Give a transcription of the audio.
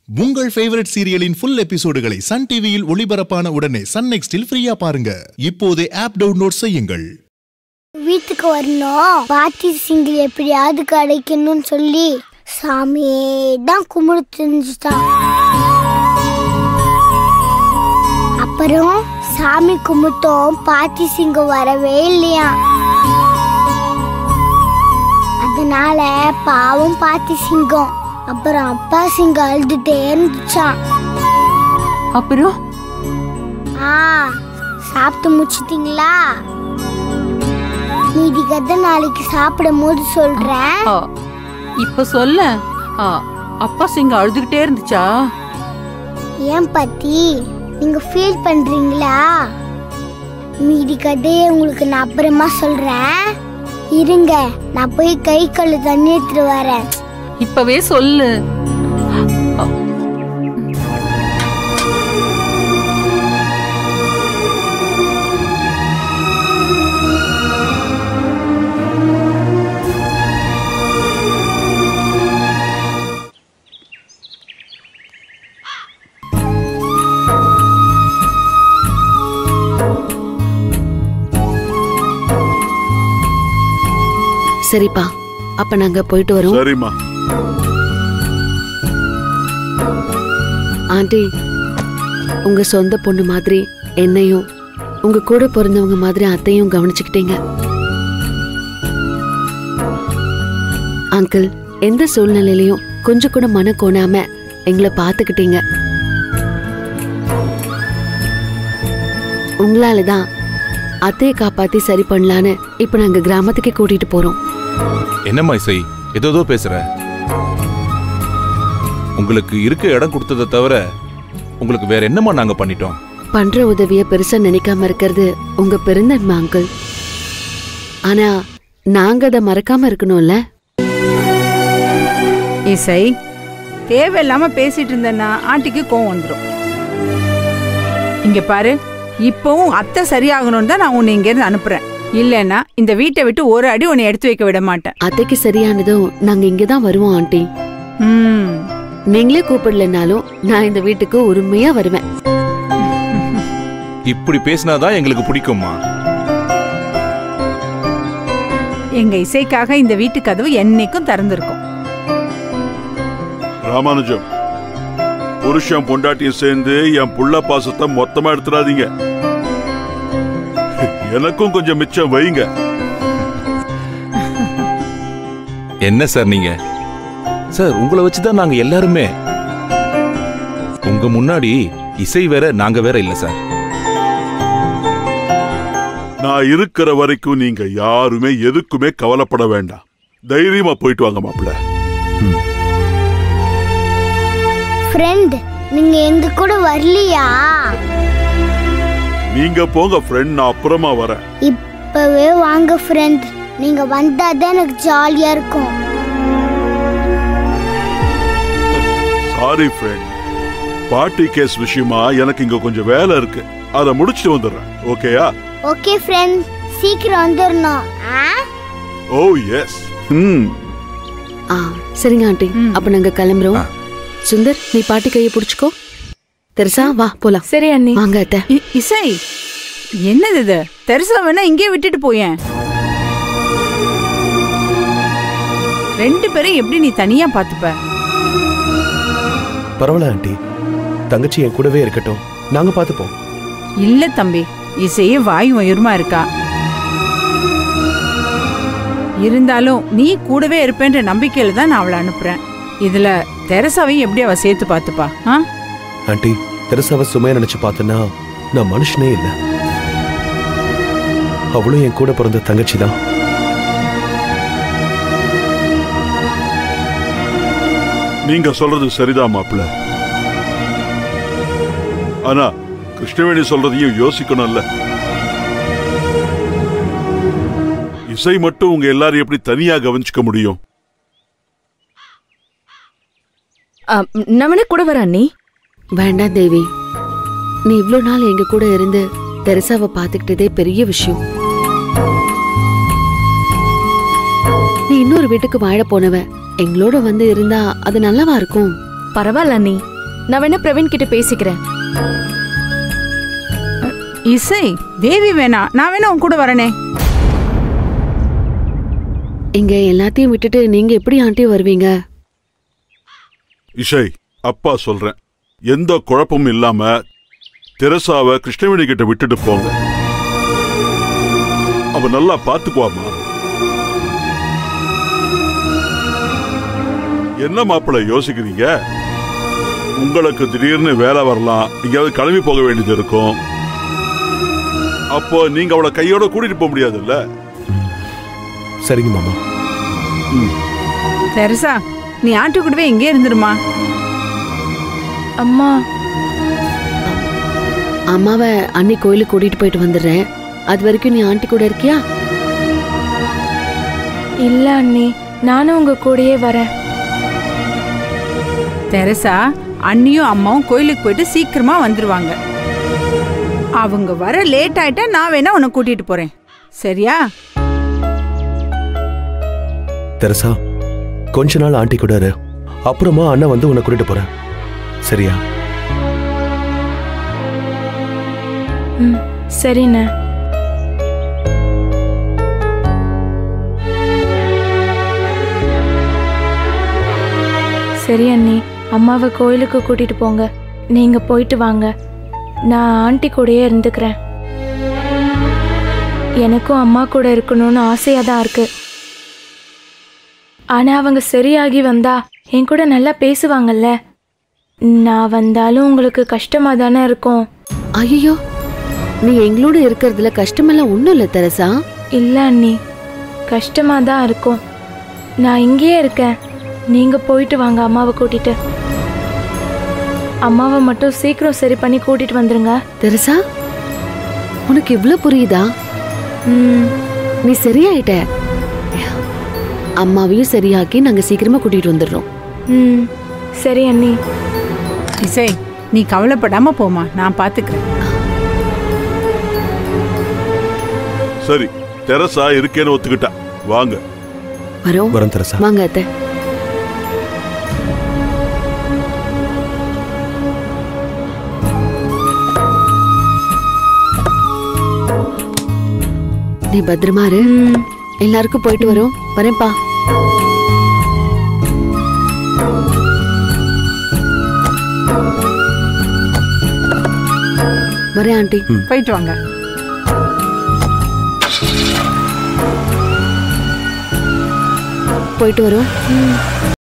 உங்கள் ஃபேவரட் சீரியலின் ஃபுல் எபிசோடுகளை சன் டிவியில் ஒளிபரப்பான உடனே சன் நெக்ஸ்டில் ஃப்ரீயா பாருங்க இப்போதே ஆப் டவுன்லோட் செய்யுங்கள் வீட்டுக்கு வரணும் பாட்டி சிங்கிள் எப்படியாவது கிடைக்கணும்னு சொல்லி சாமியே தான் கும்பிடு தெரிஞ்சுட்டான் அப்புறம் சாமி கும்பிட்டோம் பாட்டி சிங்கம் வரவே இல்லையா அதனால பாவம் பாட்டி சிங்கம் அப்புறம் அப்பா சிங்கம் அழுதுட்டே இருந்துச்சான் அப்புறம் ஆ சாப்பிட்டு முடிச்சிட்டீங்களா மீதி கதை நாளைக்கு சாப்பிடும் போது சொல்றேன் ஆ, இப்ப சொல்ல ஆ, அப்பா சிங்க அழுதுகிட்டே இருந்துச்சா ஏன் பாட்டி நீங்க ஃபீல் பண்றீங்களா மீதி கதையை உங்களுக்கு நான் அப்புறமா சொல்றேன் இருங்க நான் போய் கை கழு தண்ணி எடுத்துட்டு வரேன் இப்பவே சொல்லு சரிப்பா அப்ப நாங்க போயிட்டு வரோம் சரிம்மா ஆண்டி உங்க சொந்த பொண்ணு மாதிரி என்னையும் உங்க கூட பிறந்தவங்க மாதிரி அத்தையும் கவனிச்சுக்கிட்டீங்க அங்கிள் எந்த சூழ்நிலையிலையும் கொஞ்சம் கூட மன கோணாம எங்களை பார்த்துக்கிட்டீங்க உங்களால தான் அத்தையை காப்பாத்தி சரி பண்ணலான்னு இப்ப நாங்க கிராமத்துக்கே கூட்டிட்டு போறோம் என்னம்மா இசை ஏதோ பேசுற உங்களுக்கு இருக்க இடம் கொடுத்ததை தவிர உங்களுக்கு வேற என்னம்மா நாங்க பண்ணிட்டோம் பண்ற உதவிய பெருசா நினைக்காம இருக்கிறது உங்க பெருந்தன்மை அங்கிள் ஆனா நாங்க அதை மறக்காம இருக்கணும்ல இசை தேவையில்லாம பேசிட்டு இருந்தேன்னா ஆண்டிக்கு கோவம் வந்துடும் இங்க பாரு இப்பவும் அத்தை சரியாகணும்னு தான் நான் உன்னை இங்க இருந்து அனுப்புறேன் இல்லைன்னா இந்த வீட்டை விட்டு ஒரு அடி உன்னை எடுத்து வைக்க விட மாட்டேன் அத்தைக்கு சரியானதும் நாங்க இங்கதான் வருவோம் ஆண்டி ம் நீங்களே கூப்பிடலனாலும் நான் இந்த வீட்டுக்கு உரிமையா வருவேன் இப்படி பேசினாதான் எங்களுக்கு பிடிக்கும்மா எங்க இசைக்காக இந்த வீட்டு கதவு என்னைக்கும் திறந்திருக்கும் ராமானுஜம் புருஷன் பொண்டாட்டியும் சேர்ந்து என் புள்ள பாசத்தை மொத்தமா எடுத்துடாதீங்க எனக்கும் கொஞ்சம் மிச்சம் வைங்க என்ன சார் நீங்க சார் உங்களை வச்சுதான் நாங்க எல்லாருமே உங்க முன்னாடி இசை வேற நாங்க வேற இல்ல சார் நான் இருக்கிற வரைக்கும் நீங்க யாருமே எதுக்குமே கவலைப்பட வேண்டாம் தைரியமா போயிட்டு வாங்க மாப்பிள்ள ஃப்ரெண்ட் நீங்க எங்க கூட வரலையா நீங்க போங்க ஃப்ரெண்ட் நான் அப்புறமா வரேன் இப்பவே வாங்க ஃப்ரெண்ட் நீங்க வந்தாதான் எனக்கு ஜாலியா இருக்கும் சாரி ஃப்ரெண்ட் பார்ட்டி கேஸ் விஷயமா எனக்கு இங்க கொஞ்சம் வேலை இருக்கு அதை முடிச்சுட்டு வந்துடுறேன் ஓகேயா ஓகே ஃப்ரெண்ட் சீக்கிரம் வந்துடணும் ஆ ஓ எஸ் ம் ஆ சரிங்க ஆண்டி அப்ப நாங்க கிளம்புறோம் சுந்தர் நீ பாட்டி கையை புடிச்சுக்கோ தெரசா வா போலாம் சரி அண்ணி வாங்க அத்தை இ- இசை என்னது இது தெரசா வேணா இங்கே விட்டுட்டு போயேன் ரெண்டு பேரும் எப்படி நீ தனியா பாத்துப்ப பரவாயில்ல ஆண்டி தங்கச்சி என் கூடவே இருக்கட்டும் நாங்க பாத்துப்போம் இல்ல தம்பி இசையே வாய் உயர்மா இருக்கா இருந்தாலும் நீ கூடவே இருப்பேன்ற நம்பிக்கையில தான் நான் அவளை அனுப்புறேன் இதுல தெரசாவையும் எப்படி அவ சேர்த்து பார்த்துப்பா ஆ ஆண்டி தெரசாவை சுமையா நினைச்சு பார்த்தேன்னா நான் மனுஷனே இல்ல அவளும் என் கூட பிறந்த தங்கச்சி தான் நீங்க சொல்றது சரிதான் மாப்பிள்ள ஆனா கிருஷ்ணவேணி சொல்றதையும் யோசிக்கணும்ல இசை மட்டும் உங்க எல்லாரும் எப்படி தனியா கவனிச்சுக்க முடியும் நம்மனே கூட வர அண்ணி வேண்டாம் தேவி நீ இவ்ளோ நாள் எங்க கூட இருந்து தெரசாவை பார்த்துக்கிட்டதே பெரிய விஷயம் நீ இன்னொரு வீட்டுக்கு வாழ போனவ எங்களோட வந்து இருந்தா அது நல்லாவா இருக்கும் பரவாயில்ல அண்ணி நான் வேணா பிரவீன் கிட்ட பேசிக்கிறேன் இசை தேவி வேணாம் நான் வேணா உன் கூட வரனே இங்க எல்லாத்தையும் விட்டுட்டு நீங்க எப்படி ஆண்டி வருவீங்க இசை அப்பா சொல்றேன் எந்த குழப்பமும் இல்லாம தெரசாவை கிருஷ்ணவேணி கிட்ட விட்டுட்டு போங்க அவ நல்லா பாத்துக்குவாமா என்ன மாப்பிள்ளை யோசிக்கிறீங்க உங்களுக்கு திடீர்னு வேலை வரலாம் எங்கேயாவது கிளம்பி போக வேண்டியது இருக்கும் அப்போ நீங்க அவளை கையோட கூட்டிட்டு போக முடியாதுல்ல சரிங்க மாமா தெரசா நீ ஆண்டி கூடவே இங்கே இருந்துருமா அம்மா அம்மாவை அன்னி கோயிலுக்கு கூட்டிட்டு போயிட்டு வந்துடுறேன் அது வரைக்கும் நீ ஆண்டி கூட இருக்கியா இல்ல அண்ணி நானும் உங்க கூடயே வரேன் தெரசா அண்ணியும் அம்மாவும் கோயிலுக்கு போயிட்டு சீக்கிரமா வந்துருவாங்க அவங்க வர லேட் ஆயிட்டா நான் வேணா உன்னை கூட்டிட்டு போறேன் சரியா தெரசா கொஞ்ச நாள் ஆண்டி கூட இரு அப்புறமா அண்ணன் வந்து உன்னை கூட்டிட்டு போறேன் சரியா ம் சரிண்ணே சரி அண்ணி அம்மாவை கோயிலுக்கு கூட்டிட்டு போங்க நீங்க போயிட்டு வாங்க நான் ஆண்டி கூடயே இருந்துக்கிறேன் எனக்கும் அம்மா கூட இருக்கணும்னு ஆசையா தான் இருக்கு ஆனா அவங்க சரியாகி வந்தா என் கூட நல்லா பேசுவாங்கல்ல நான் வந்தாலும் உங்களுக்கு கஷ்டமா தானே இருக்கும் ஐயோ நீ எங்களோட இருக்கிறதுல கஷ்டமெல்லாம் ஒண்ணும் இல்ல தெரசா இல்ல அண்ணி கஷ்டமா தான் இருக்கும் நான் இங்கேயே இருக்கேன் நீங்க போயிட்டு வாங்க அம்மாவை கூட்டிட்டு அம்மாவை மட்டும் சீக்கிரம் சரி பண்ணி கூட்டிட்டு வந்துருங்க தெரசா உனக்கு இவ்ளோ புரியுதா ம் நீ சரியாயிட்ட அம்மாவையும் சரியாக்கி நாங்க சீக்கிரமா கூட்டிட்டு வந்துடுறோம் ம் சரி அண்ணி இசை நீ கவலைப்படாம போமா நான் பாத்துக்கிறேன் சரி தெரசா இருக்கேன்னு ஒத்துக்கிட்டா வாங்க வரோம் வரோம் தெரசா வாங்க அத்தை நீ பத்திரமா இரு ம் எல்லாருக்கும் போயிட்டு வரோம் வரேன்ப்பா வரேன் ஆண்டி போயிட்டு வாங்க போயிட்டு வரோம்